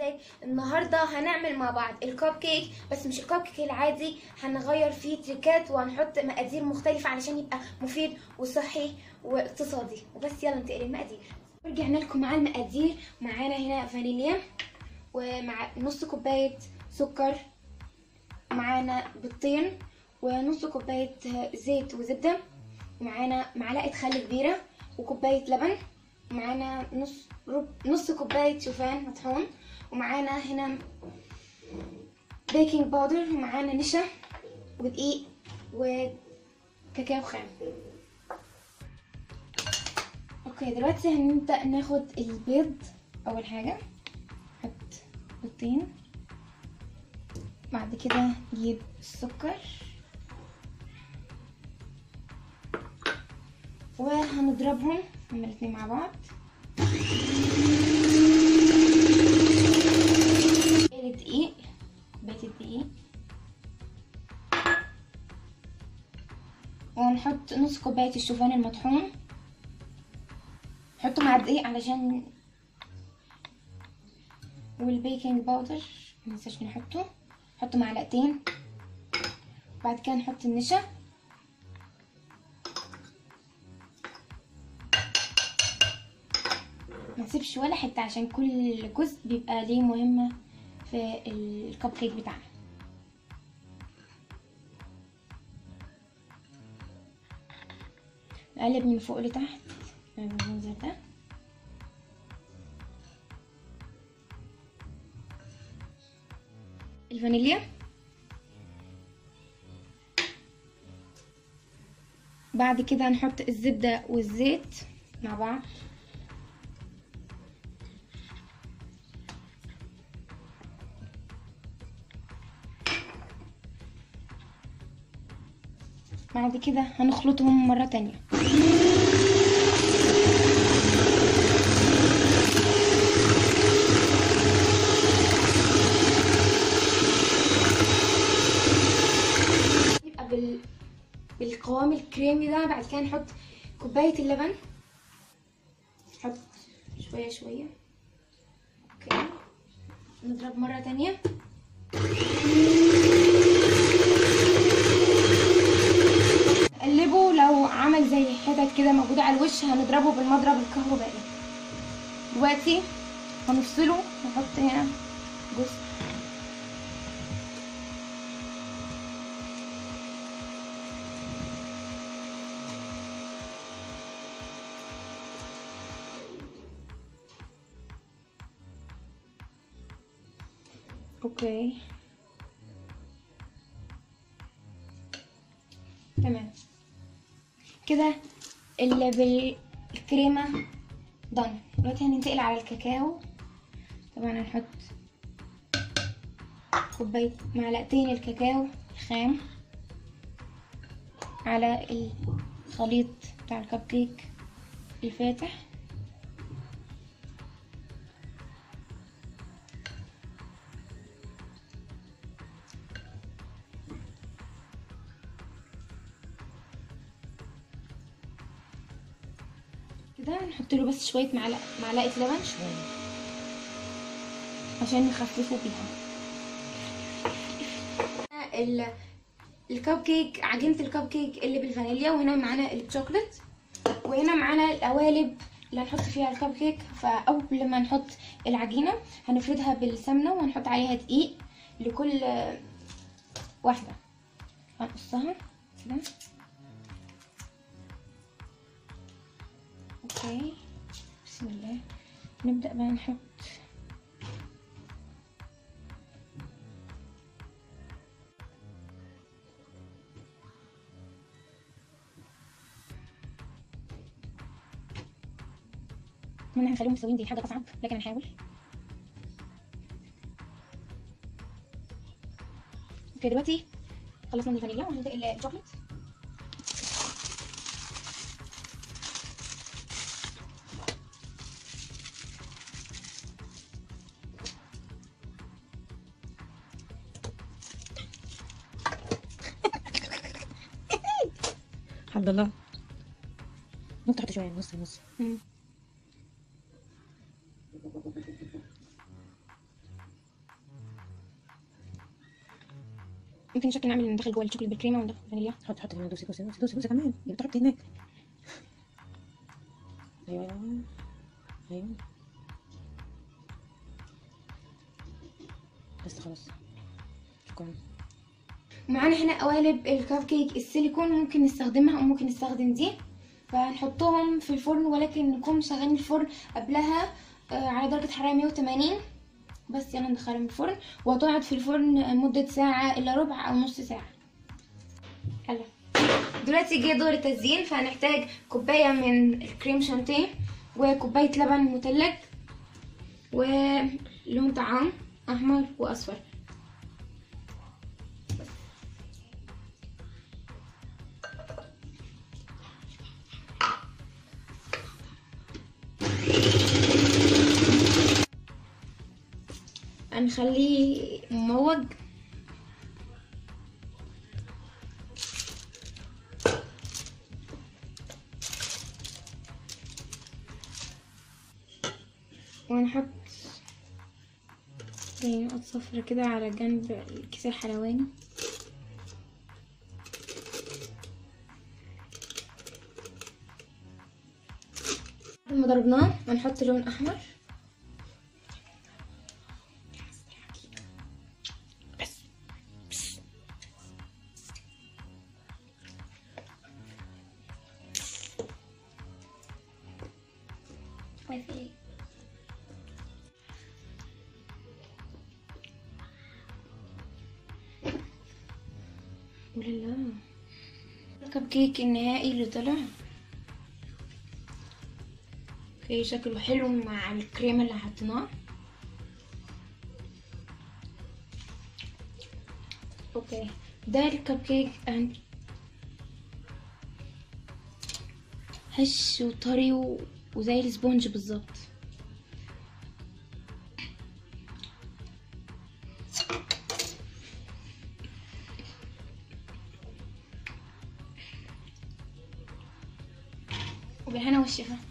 ازيك النهارده هنعمل مع بعض الكب كيك بس مش الكب كيك العادي هنغير فيه تريكات وهنحط مقادير مختلفه علشان يبقى مفيد وصحي واقتصادي وبس يلا ننتقل المقادير رجعنا لكم مع المقادير معانا هنا فانيليا ومع نص كوبايه سكر معانا بيضتين ونص كوبايه زيت وزبده ومعانا معلقه خل كبيره وكوبايه لبن ومعانا نص رب نص كوبايه شوفان مطحون ومعانا هنا بيكنج باودر ومعانا نشا ودقيق وكاكاو خام اوكي دلوقتي هنبدا ناخد البيض اول حاجه نحط بيضتين بعد كده نجيب السكر وهنضربهم هما الاتنين مع بعض الدقيق كوباية الدقيق وهنحط نص كوباية الشوفان المطحون نحطه مع الدقيق علشان والبيكنج باودر مننساش نحطه نحطه معلقتين بعد كده نحط النشا ما نسيبش ولا حته عشان كل جزء بيبقى ليه مهمه في الكب كيك بتاعنا نقلب من فوق لتحت بالمنظر ده الفانيليا بعد كده هنحط الزبدة والزيت مع بعض بعد كده هنخلطهم مرة تانية يبقى بال... بالقوام الكريمي ده بعد كده نحط كوباية اللبن نحط شوية شوية اوكي نضرب مرة تانية نقلبه لو عمل زي حتت كده موجودة على الوش هنضربه بالمضرب الكهربائي دلوقتي هنفصله نحط هنا جزء اوكي تمام كده اللي بالكريمة دن دلوقتي هننتقل على الكاكاو طبعا هنحط كوباية معلقتين الكاكاو الخام على الخليط بتاع الكب كيك الفاتح كده نحط له بس شويه معلقه معلقه لبن شويه عشان نخففه بيها ال الكب كيك عجينه الكب كيك اللي بالفانيليا وهنا معانا الشوكليت وهنا معانا القوالب اللي هنحط فيها الكب كيك فاول ما نحط العجينه هنفردها بالسمنه وهنحط عليها دقيق لكل واحده هنقصها كده اوكي بسم الله نبدأ بقى نحط اتمنى هنخليهم مستويين دي حاجة أصعب لكن هنحاول اوكي دلوقتي خلصنا من الفانيليا وهنبدأ الشوكليت الحمد لله ممكن تحط شويه نص نص مم. ممكن شكل نعمل ندخل جوه الشوكليت بالكريمه وندخل فانيليا حط حط هنا دوسي دوسي دوسي دوسي, دوسي كمان يبقى تحطي هناك ايوه ايوه ايوه بس خلاص شكرا معانا هنا قوالب الكب كيك السيليكون ممكن نستخدمها او ممكن نستخدم دي فهنحطهم في الفرن ولكن نكون مشغلين الفرن قبلها آه، على درجة حرارة 180 بس يلا ندخلهم الفرن وهتقعد في الفرن مدة ساعة الا ربع او نص ساعة يلا دلوقتي جه دور التزيين فهنحتاج كوباية من الكريم شانتيه وكوباية لبن مثلج ولون طعام احمر واصفر هنخليه مموج وهنحط زي نقط صفرة كده على جنب الكيس الحلواني لما ضربناه هنحط لون احمر ولا الكب كيك النهائي اللي طلع اوكي شكله حلو مع الكريمة اللي حطيناه اوكي ده الكب كيك and هش وطري و- وزي السبونج بالظبط وبالهنا والشفا